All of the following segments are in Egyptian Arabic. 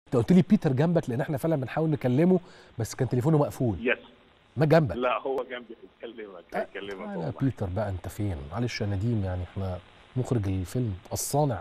انت قلت لي بيتر جنبك لان احنا فعلا بنحاول نكلمه بس كان تليفونه مقفول يس ما جنبك لا هو جنبي هيكلمك هيكلمك تعالى يا والله بيتر بقى انت فين معلش يا نديم يعني احنا مخرج الفيلم الصانع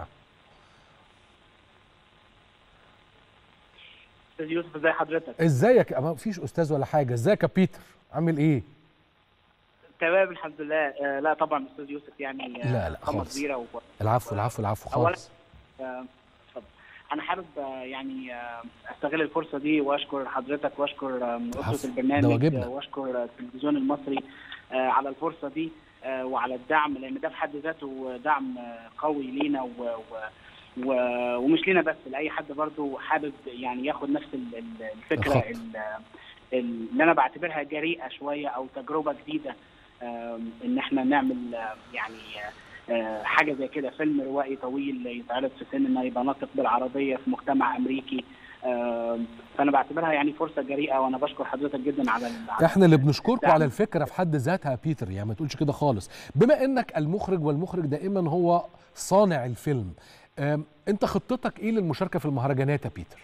استاذ يوسف ازي حضرتك ازيك ما فيش استاذ ولا حاجه ازيك يا بيتر عامل ايه تمام الحمد لله آه لا طبعا استاذ يوسف يعني آه، لا، لا، قامة خالص. كبيره و... العفو العفو العفو أولاً- خالص آه، اتفضل انا حابب آه، يعني آه، استغل الفرصه دي واشكر حضرتك واشكر آه، العفو، اسره ده البرنامج واجبنا. آه، واشكر آه، التلفزيون المصري آه، على الفرصه دي آه، وعلى الدعم لان ده في حد ذاته دعم آه، قوي لينا و... و... و... ومش لينا بس لاي حد برضو حابب يعني ياخد نفس ال- ال- الفكره الخط. ال- ال- اللي انا بعتبرها جريئه شويه او تجربه جديده آم، ان احنا نعمل آه، يعني آه، آه، حاجه زي كده فيلم روائي طويل يتعرض في سينما يبقى ناطق بالعربيه في مجتمع امريكي آم، فانا بعتبرها يعني فرصه جريئه وانا بشكر حضرتك جدا على ال- على احنا اللي بنشكركم الدعم. على الفكره في حد ذاتها يا بيتر يعني ما تقولش كده خالص بما انك المخرج والمخرج دائما هو صانع الفيلم ام، انت خطتك ايه للمشاركه في المهرجانات يا بيتر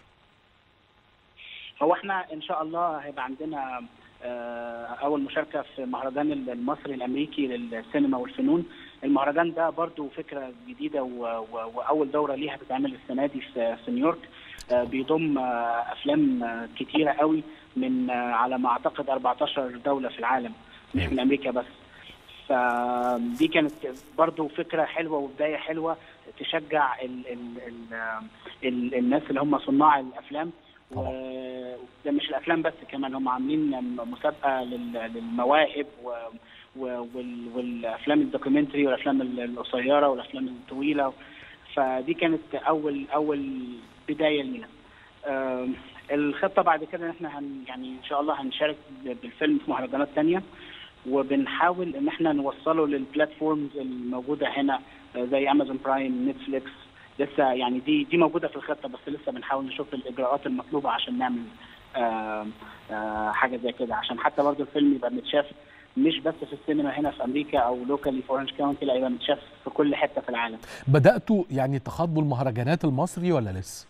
هو احنا ان شاء الله هيبقى عندنا آه، اول مشاركه في مهرجان المصري الامريكي للسينما والفنون المهرجان ده برضو فكره جديده و- و- واول دوره ليها بتتعمل السنه دي في في نيويورك آه، بيضم آه، افلام آه، كتيره قوي من آه، على ما اعتقد 14 دوله في العالم مش من امريكا بس فدي كانت برضو فكره حلوه وبدايه حلوه تشجع ال ال ال ال الناس اللي هم صناع الافلام طبعا. وده مش الافلام بس كمان هم عاملين مسابقه لل- للمواهب و و- وال- والافلام الدوكيومنتري والافلام ال- القصيره والافلام الطويله فدي كانت اول اول بدايه لينا آم، الخطه بعد كده ان احنا هن يعني ان شاء الله هنشارك بالفيلم في مهرجانات تانية وبنحاول ان احنا نوصله للبلاتفورمز الموجوده هنا آه، زي امازون برايم نتفليكس لسه يعني دي دي موجوده في الخطه بس لسه بنحاول نشوف الاجراءات المطلوبه عشان نعمل آه آه حاجه زي كده عشان حتى برضه الفيلم يبقى متشاف مش بس في السينما هنا في امريكا او لوكالي في اورنج كاونتي لا يبقى متشاف في كل حته في العالم بداتوا يعني تخاطبوا المهرجانات المصري ولا لسه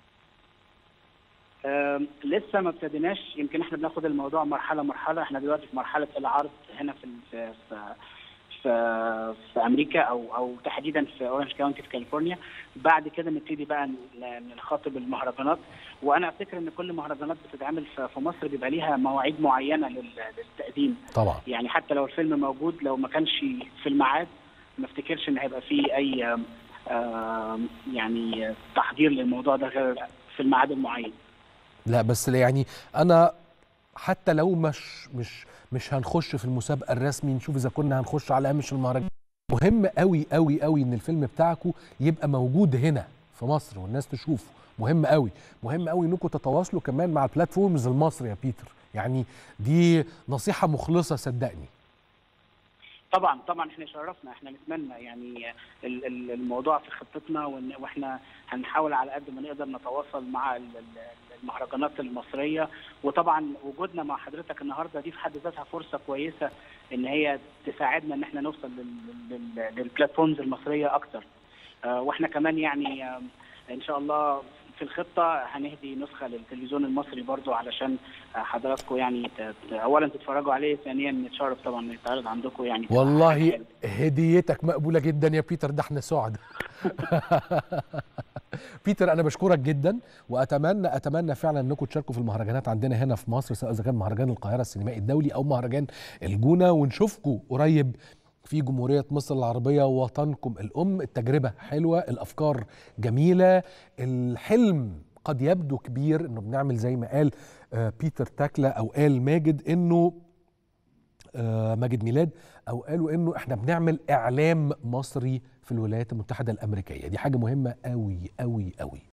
آم، لسه ما ابتديناش يمكن احنا بناخد الموضوع مرحله مرحله احنا دلوقتي في مرحله العرض هنا في في في في, في امريكا او او تحديدا في اورنج كاونتي في كاليفورنيا بعد كده نبتدي بقى ن- نخاطب المهرجانات وانا افتكر ان كل مهرجانات بتتعمل في في مصر بيبقى ليها مواعيد معينه لل- للتقديم طبعا يعني حتى لو الفيلم موجود لو ما كانش في الميعاد ما افتكرش ان هيبقى فيه اي آم، آم، يعني تحضير للموضوع ده غير في الميعاد المعين لا بس يعني انا حتى لو مش مش مش هنخش في المسابقه الرسمي نشوف اذا كنا هنخش على هامش المهرجان مهم قوي قوي قوي ان الفيلم بتاعكم يبقى موجود هنا في مصر والناس تشوفه مهم قوي مهم قوي انكم تتواصلوا كمان مع البلاتفورمز المصري يا بيتر يعني دي نصيحه مخلصه صدقني طبعا طبعا احنا شرفنا احنا نتمنى يعني ال- ال- الموضوع في خطتنا وإن- واحنا هنحاول على قد ما نقدر نتواصل مع ال- ال- المهرجانات المصريه وطبعا وجودنا مع حضرتك النهارده دي في حد ذاتها فرصه كويسه ان هي تساعدنا ان احنا نوصل لل- لل- للبلاتفورمز المصريه اكتر آه، واحنا كمان يعني آم، ان شاء الله في الخطه هنهدي نسخه للتلفزيون المصري برضو علشان آه، حضراتكم يعني ت- ت- اولا تتفرجوا عليه ثانيا نتشرف طبعا انه يتعرض عندكم يعني تبقى حاجة والله حلوة. هديتك مقبوله جدا يا بيتر ده احنا سعد بيتر انا بشكرك جدا واتمنى اتمنى فعلا انكم تشاركوا في المهرجانات عندنا هنا في مصر سواء اذا كان مهرجان القاهره السينمائي الدولي او مهرجان الجونه ونشوفكم قريب في جمهورية مصر العربية وطنكم الأم التجربة حلوة الأفكار جميلة الحلم قد يبدو كبير انه بنعمل زي ما قال آه، بيتر تاكلا او قال ماجد انه آه، ماجد ميلاد او قالوا انه احنا بنعمل اعلام مصري في الولايات المتحده الامريكيه دي حاجه مهمه قوي قوي قوي